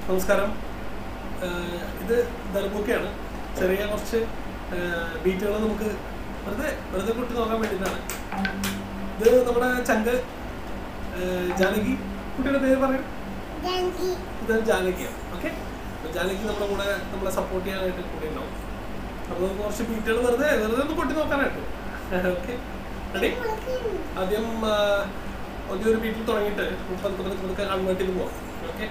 നമസ്കാരം ആഹ് ഇത് ദർബുക്കയാണ് ചെറിയ കുറച്ച് ബീറ്റുകൾ നമുക്ക് വെറുതെ വെറുതെ കൊട്ടി നോക്കാൻ വേണ്ടിയിട്ടാണ് ഇത് നമ്മുടെ ചങ്ക് ആഹ് ജാനകി കുട്ടിയുടെ പേര് പറയും ഇത് ജാനകിയാണ് ഓക്കെ ജാനകി നമ്മുടെ കൂടെ നമ്മളെ സപ്പോർട്ട് ചെയ്യാനായിട്ട് കൂടെ ഉണ്ടാവും അപ്പോൾ നമുക്ക് കുറച്ച് ബീറ്റുകൾ വെറുതെ വെറുതെ ഒന്ന് കൊട്ടി നോക്കാനായിട്ട് ഓക്കെ റെഡി ആദ്യം ആഹ്, ആദ്യം ഒരു ബീറ്റിൽ തുടങ്ങിയിട്ട് പതുക്കെ പതുക്കെ പതുക്കെ കൺവേർട്ട് ചെയ്ത് പോവാം ഓക്കെ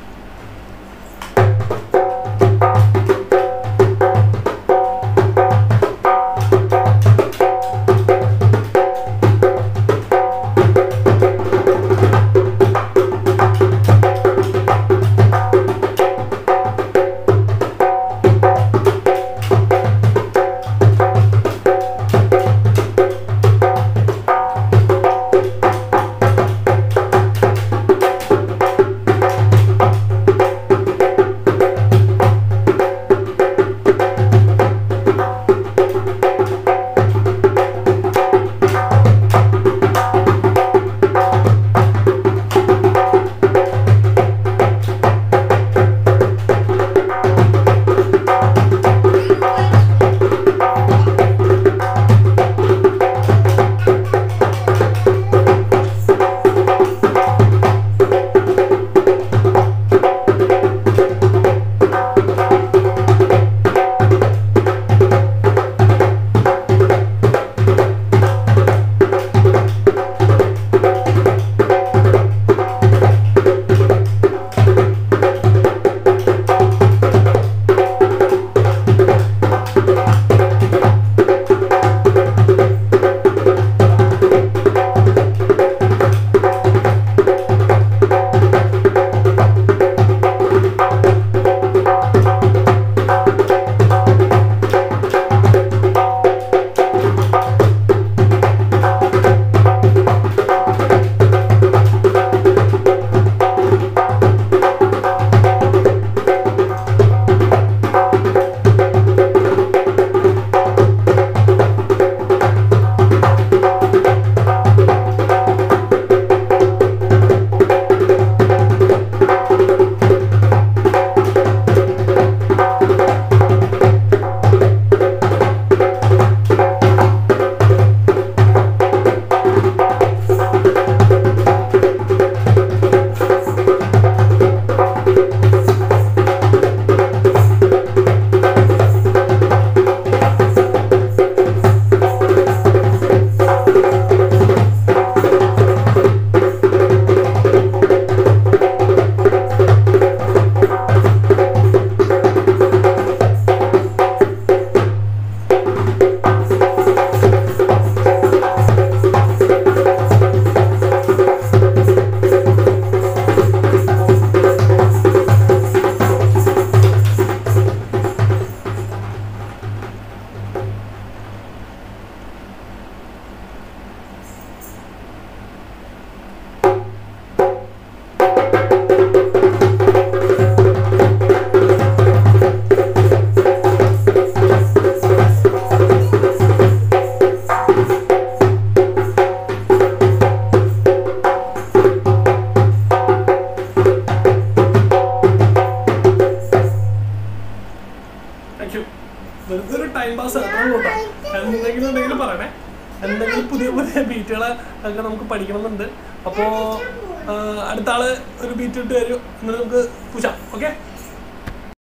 താങ്ക് യു വെറുതെ ഒരു ടൈം പാസ് അത്ര കൂട്ടാ എന്തെങ്കിലും ഉണ്ടെങ്കിൽ പറയണേ എന്തെങ്കിലും പുതിയ പുതിയ ബീറ്റുകൾ ഒക്കെ നമുക്ക് പഠിക്കണമെന്നുണ്ട് അപ്പോൾ അടുത്ത ആള് ഒരു ബീറ്റ് ഇട്ട് തരും എന്നിട്ട് നമുക്ക് പൂശാം ഓക്കെ